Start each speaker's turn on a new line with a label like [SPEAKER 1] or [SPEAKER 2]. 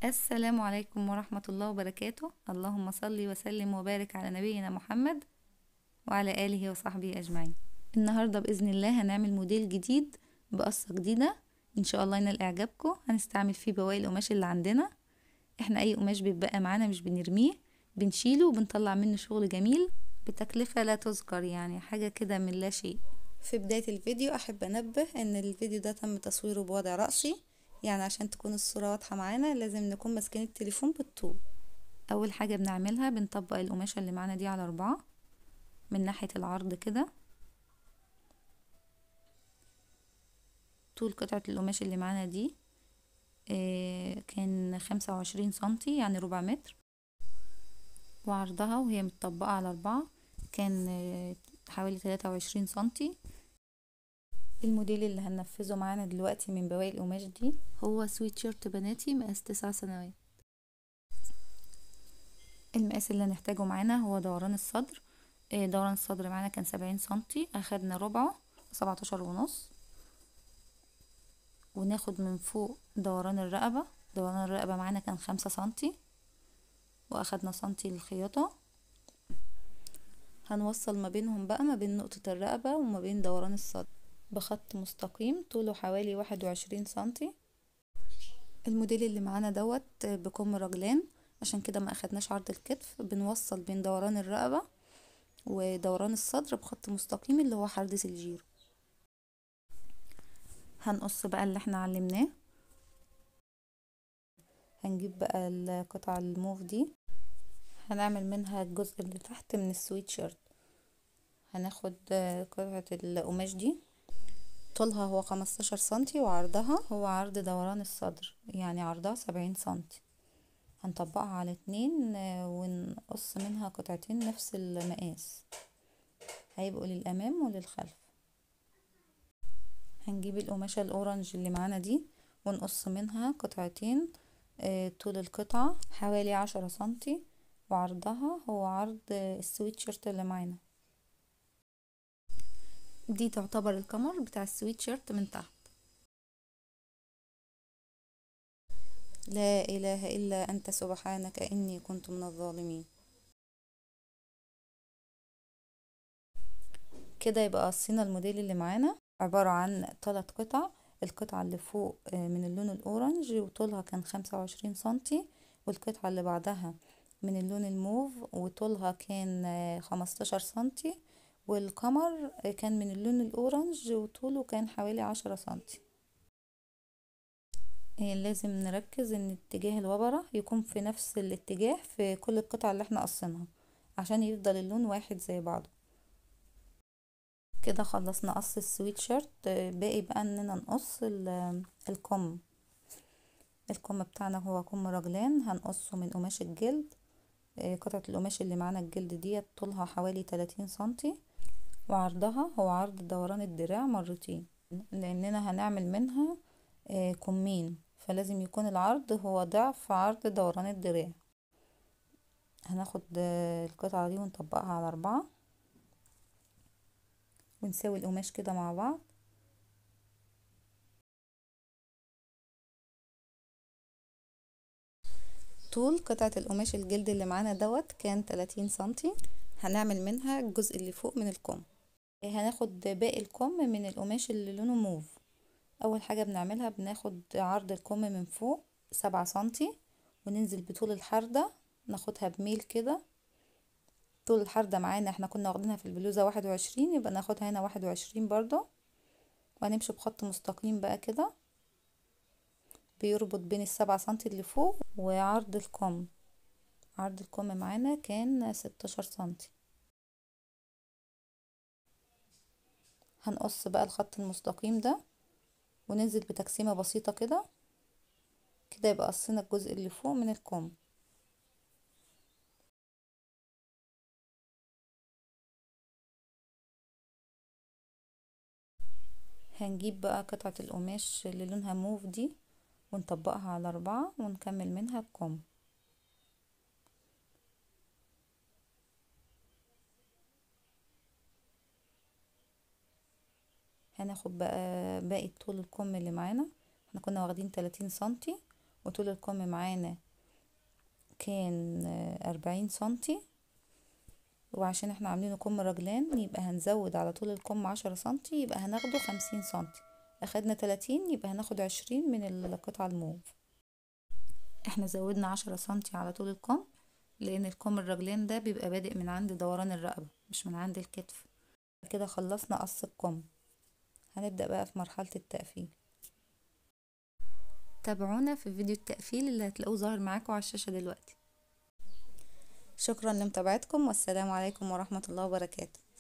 [SPEAKER 1] السلام عليكم ورحمة الله وبركاته اللهم صل وسلم وبارك على نبينا محمد وعلى آله وصحبه أجمعين النهاردة بإذن الله هنعمل موديل جديد بقصة جديدة إن شاء الله ينال إعجابكم هنستعمل فيه بواقي القماش اللي عندنا احنا أي قماش بيتبقى معانا مش بنرميه بنشيله وبنطلع منه شغل جميل بتكلفة لا تذكر يعني حاجة كده من لا شيء في بداية الفيديو أحب أنبه إن الفيديو ده تم تصويره بوضع رأسي يعني عشان تكون الصورة واضحة معانا لازم نكون ماسكين التليفون بالطول أول حاجة بنعملها بنطبق القماشة اللي معانا دي على أربعة من ناحية العرض كده طول قطعة القماش اللي معانا دي آه كان خمسة وعشرين سنتي يعني ربع متر وعرضها وهي متطبقة على أربعة كان آه حوالي تلاتة وعشرين سنتي الموديل اللي هننفذه معانا دلوقتي من بواقي القماش دي هو سويت شيرت بناتي مقاس تسع سنوات المقاس اللي هنحتاجه معانا هو دوران الصدر دوران الصدر معانا كان سبعين سنتي اخدنا ربعه سبعتاشر ونص وناخد من فوق دوران الرقبة دوران الرقبة معانا كان خمسة سنتي واخدنا سنتي للخياطة هنوصل ما بينهم بقى ما بين نقطة الرقبة وما بين دوران الصدر بخط مستقيم طوله حوالي واحد وعشرين سنتي الموديل اللي معانا دوت بكم رجلان عشان كده ما اخدناش عرض الكتف بنوصل بين دوران الرقبة ودوران الصدر بخط مستقيم اللي هو حردة الجيرو هنقص بقى اللي احنا علمناه هنجيب بقى القطع الموف دي هنعمل منها الجزء اللي تحت من السويت شيرت هناخد قطعة القماش دي طولها هو خمستاشر سنتي وعرضها هو عرض دوران الصدر يعني عرضها سبعين سنتي هنطبقها على اتنين ونقص منها قطعتين نفس المقاس هيبقوا للأمام وللخلف هنجيب القماشة الأورنج اللي معانا دي ونقص منها قطعتين طول القطعة حوالي عشرة سنتي وعرضها هو عرض السويت شيرت اللي معانا دي تعتبر الكمر بتاع السويت شيرت من تحت لا إله إلا أنت سبحانك إني كنت من الظالمين كده يبقى قصينا الموديل اللي معانا عبارة عن ثلاث قطع القطعة اللي فوق من اللون الأورنج وطولها كان خمسة وعشرين سنتي والقطعة اللي بعدها من اللون الموف وطولها كان خمستاشر سنتي والقمر كان من اللون الأورنج وطوله كان حوالي عشرة سنتي لازم نركز ان اتجاه الوبرة يكون في نفس الاتجاه في كل القطع اللي احنا قصينها عشان يفضل اللون واحد زي بعضه كده خلصنا قص السويت شيرت باقي بقى اننا نقص الكم الكم بتاعنا هو كم رجلان هنقصه من قماش الجلد قطعة القماش اللي معانا الجلد ديت طولها حوالي تلاتين سنتي وعرضها هو عرض دوران الدراع مرتين لاننا هنعمل منها كمين فلازم يكون العرض هو ضعف عرض دوران الدراع هناخد القطعة دي ونطبقها على أربعة ونساوي القماش كده مع بعض طول قطعة القماش الجلد اللي معانا دوت كان تلاتين سنتي هنعمل منها الجزء اللي فوق من الكم هناخد باقي الكم من القماش اللي لونه موف اول حاجة بنعملها بناخد عرض الكم من فوق سبعة سنتي وننزل بطول الحردة ناخدها بميل كده طول الحردة معانا احنا كنا واخدينها في البلوزة واحد وعشرين يبقى ناخدها هنا واحد وعشرين برضو وهنمشي بخط مستقيم بقى كده بيربط بين السبعة سنتي اللي فوق وعرض الكم عرض الكم معانا كان ستاشر سنتي هنقص بقى الخط المستقيم ده وننزل بتقسيمة بسيطة كده كده يبقى قصينا الجزء اللي فوق من الكم هنجيب بقى قطعة القماش اللي لونها موف دي ونطبقها على أربعة ونكمل منها الكم هناخد بقى باقي طول الكم اللي معانا احنا كنا واخدين تلاتين سنتي وطول الكم معانا كان أربعين سنتي وعشان احنا عاملينه كم رجلان يبقى هنزود على طول الكم عشرة سنتي يبقى هناخده خمسين سنتي اخدنا تلاتين يبقى هناخد عشرين من القطعة الموف احنا زودنا عشرة سنتي على طول الكم لان الكم الرجلين ده بيبقى بادئ من عند دوران الرقبة مش من عند الكتف كده خلصنا قص الكم هنبدأ بقى في مرحلة التقفيل تابعونا في فيديو التقفيل اللي هتلاقوه ظاهر معاكم على الشاشة دلوقتي شكرا لمتابعتكم والسلام عليكم ورحمة الله وبركاته